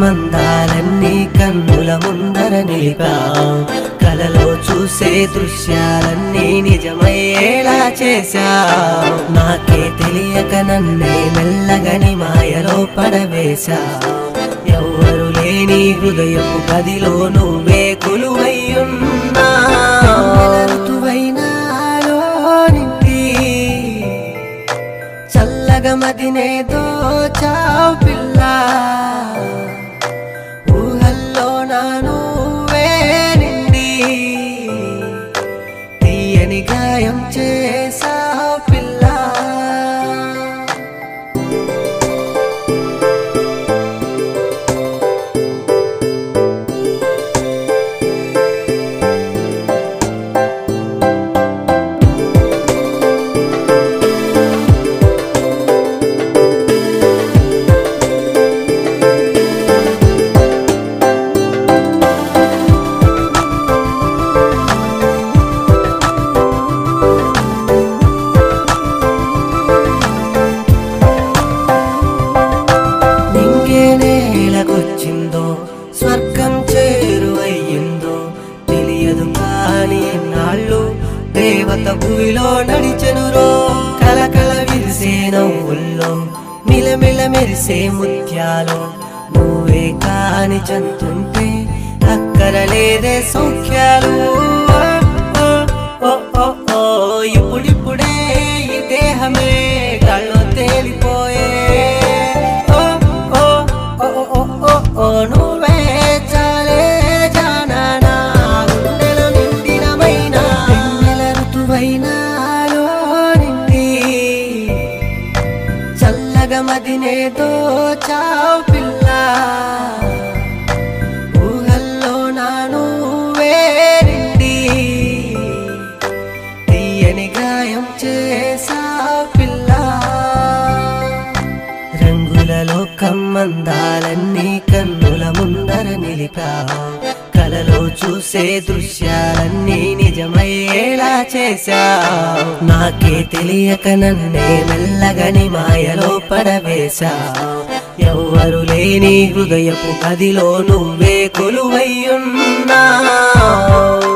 లోకమ్మందాలన్నీ కన్నుల ముందర నిలిపా కలలో చూసే దృశ్యాలన్నీ నిజమయ్యేలా చేశా నాకే తెలియక నన్నే మెల్లగని మాయలో పడవేశా ఎవ్వరు లేని హృదయపు గదిలో నువ్వే కొలువయ్యున్నా ఋతువైనాలో నిండి చల్లగా మదినేదో చావు పిల్ల ఊహల్లో నా నువ్వే నిండి తీయని గాయం చేసావు పిల్ల నింగే నేలకొచ్చిందో స్వర్గం చేరువయ్యిందో తెలియదు కాని నాళ్ళు దేవత భూమిలో నడిచెనురో కలకల విరిసే నవ్వుల్లో మిలమిల మెరిసే ముత్యాలు నువ్వే కాని చంతుంటే అక్కర లేదే సౌఖ్యాలు ఓ, ఓ, ఓ, ఓ, ఇప్పుడిప్పుడే ఈ దేహమే కళ్ళు తేలిపోయే ఓ, ఓ, ఓ, ఓ, ఓ, ఓ, నువ్వే చాలే జానా గుండెల నిండినమైన వెన్నెల ఋతువైనాలో నిండి చల్లగా మదినేదో చావు పిల్ల ఊహల్లో నా నువ్వే నిండి తీయని గాయం చేసావు పిల్ల రంగులలో కమ్మందాలన్నీ కన్నుల ముందర నిలిపా కలలో చూసే దృశ్యాలన్నీ నిజమయ్యేలా చేశా నాకే తెలియక నన్నే మెల్లగని మాయలో పడవేశా ఎవ్వరు లేని హృదయపు గదిలో నువ్వే కొలువయ్యున్నా